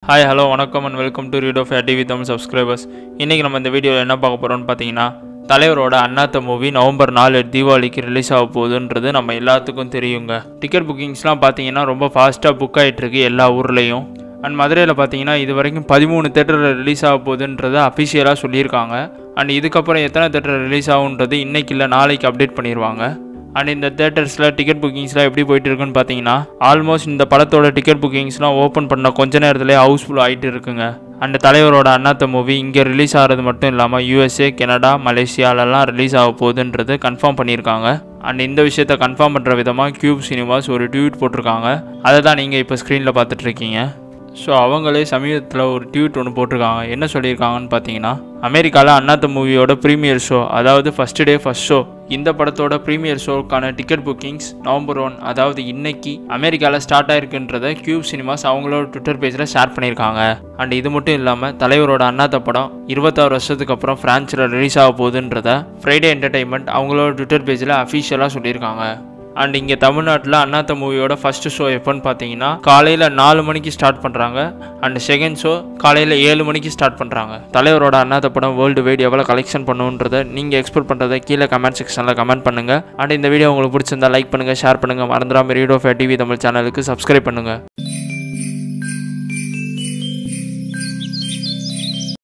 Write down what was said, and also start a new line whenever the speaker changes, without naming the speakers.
hi hello வணக்கம் and welcome to read of TV Tamil subscribers இன்றைக்கி நம்ம இந்த வீடியோவில் என்ன பார்க்க போகிறோம்னு பார்த்தீங்கன்னா தலைவரோட அண்ணாத்த மூவி நவம்பர் நாலு தீபாவளிக்கு ரிலீஸ் ஆக போகுதுன்றது நம்ம எல்லாத்துக்கும் தெரியுங்க டிக்கெட் புக்கிங்ஸ்லாம் பார்த்தீங்கன்னா ரொம்ப ஃபாஸ்ட்டாக புக் ஆகிட்டுருக்கு எல்லா ஊர்லேயும் அண்ட் மதுரையில் பார்த்தீங்கன்னா இது வரைக்கும் பதிமூணு தேட்டரில் ரிலீஸ் ஆக போகுதுன்றதை அஃபிஷியலாக சொல்லியிருக்காங்க அண்ட் இதுக்கப்புறம் எத்தனை தேட்டர் ரிலீஸ் ஆகுன்றது இன்னைக்கு இல்லை நாளைக்கு அப்டேட் பண்ணிடுவாங்க அண்ட் இந்த தேட்டர்ஸில் டிக்கெட் புக்கிங்ஸ்லாம் எப்படி போயிட்டு இருக்குன்னு பார்த்தீங்கன்னா ஆல்மோஸ்ட் இந்த படத்தோட டிக்கெட் புக்கிங்ஸ்லாம் ஓப்பன் பண்ண கொஞ்ச நேரத்துலேயே ஹவுஸ்ஃபுல் ஆகிட்டு இருக்குங்க அண்ட் தலைவரோட அண்ணாத்த மூவி இங்கே ரிலீஸ் ஆகிறது மட்டும் இல்லாமல் யூஎஸ்ஏ கனடா மலேசியாலலாம் ரிலீஸ் ஆக போகுதுன்றது கன்ஃபார்ம் பண்ணியிருக்காங்க அண்ட் இந்த விஷயத்த கன்ஃபார்ம் பண்ணுற விதமாக கியூப் சினிமாஸ் ஒரு ட்வீட் போட்டிருக்காங்க அதை தான் நீங்கள் இப்போ ஸ்க்ரீனில் பார்த்துட்ருக்கீங்க ஸோ அவங்களே சமீபத்தில் ஒரு ட்வீட் ஒன்று போட்டிருக்காங்க என்ன சொல்லியிருக்காங்கன்னு பார்த்தீங்கன்னா அமெரிக்காவில் அண்ணாத்த மூவியோட ப்ரீமியர் ஷோ அதாவது ஃபஸ்ட் டே ஃபஸ்ட் ஷோ இந்த படத்தோட ப்ரீமியர் ஷோக்கான டிக்கெட் புக்கிங்ஸ் நவம்பர் ஒன் அதாவது இன்னைக்கு அமெரிக்காவில் ஸ்டார்ட் ஆயிருக்குன்றத கியூப் சினிமாஸ் அவங்களோட ட்விட்டர் பேஜில் ஷேர் பண்ணியிருக்காங்க அண்ட் இது மட்டும் இல்லாமல் தலைவரோட அண்ணாத்த படம் இருபத்தாறு வருஷத்துக்கு அப்புறம் ஃப்ரான்ஸில் ரிலீஸ் ஆக போகுதுன்றத ஃப்ரைடே என்டர்டைன்மெண்ட் அவங்களோட ட்விட்டர் பேஜில் அஃபிஷியலாக சொல்லியிருக்காங்க அண்ட் இங்கே தமிழ்நாட்டில் அண்ணாத்த மூவியோட ஃபஸ்ட்டு ஷோ எப்போன்னு பார்த்தீங்கன்னா காலையில் நாலு மணிக்கு ஸ்டார்ட் பண்ணுறாங்க அண்ட் செகண்ட் ஷோ காலையில் ஏழு மணிக்கு ஸ்டார்ட் பண்ணுறாங்க தலைவரோட அண்ணாத்த படம் வேர்ல்டு வைட் எவ்வளோ கலெக்ஷன் பண்ணுன்றதை நீங்கள் எக்ஸ்பெக்ட் பண்ணுறதை கீழே கமெண்ட் செக்ஷனில் கமெண்ட் பண்ணுங்கள் அண்ட் இந்த வீடியோ உங்களுக்கு பிடிச்சிருந்தா லைக் பண்ணுங்கள் ஷேர் பண்ணுங்கள் மறந்துடாமல் ரீட் ஆஃப் டிவி தமிழ் சேனலுக்கு சப்ஸ்கிரைப் பண்ணுங்கள்